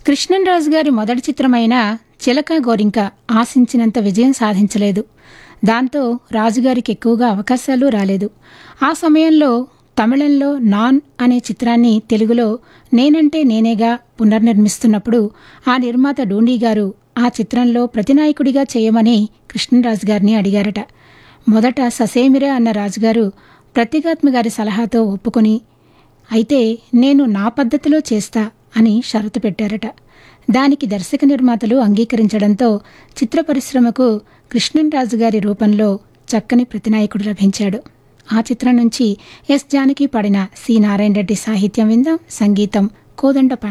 కృష్ణన్రాజు గారి మొదటి చిత్రమైన చిలక గోరింక ఆశించినంత విజయం సాధించలేదు దాంతో రాజుగారికి ఎక్కువగా అవకాశాలు రాలేదు ఆ సమయంలో తమిళంలో నాన్ అనే చిత్రాన్ని తెలుగులో నేనంటే నేనేగా పునర్నిర్మిస్తున్నప్పుడు ఆ నిర్మాత డూండి గారు ఆ చిత్రంలో ప్రతినాయకుడిగా చేయమని కృష్ణరాజు గారిని అడిగారట మొదట ససేమిరే అన్న రాజుగారు ప్రత్యేగాత్మ గారి సలహాతో ఒప్పుకొని అయితే నేను నా పద్ధతిలో చేస్తా అని షరతు పెట్టారట దానికి దర్శక నిర్మాతలు అంగీకరించడంతో చిత్ర పరిశ్రమకు కృష్ణన్రాజు గారి రూపంలో చక్కని ప్రతినాయకుడు లభించాడు ఆ చిత్రం నుంచి ఎస్ జానకి పాడిన సి నారాయణ రెడ్డి సాహిత్యం విందాం సంగీతం కోదండ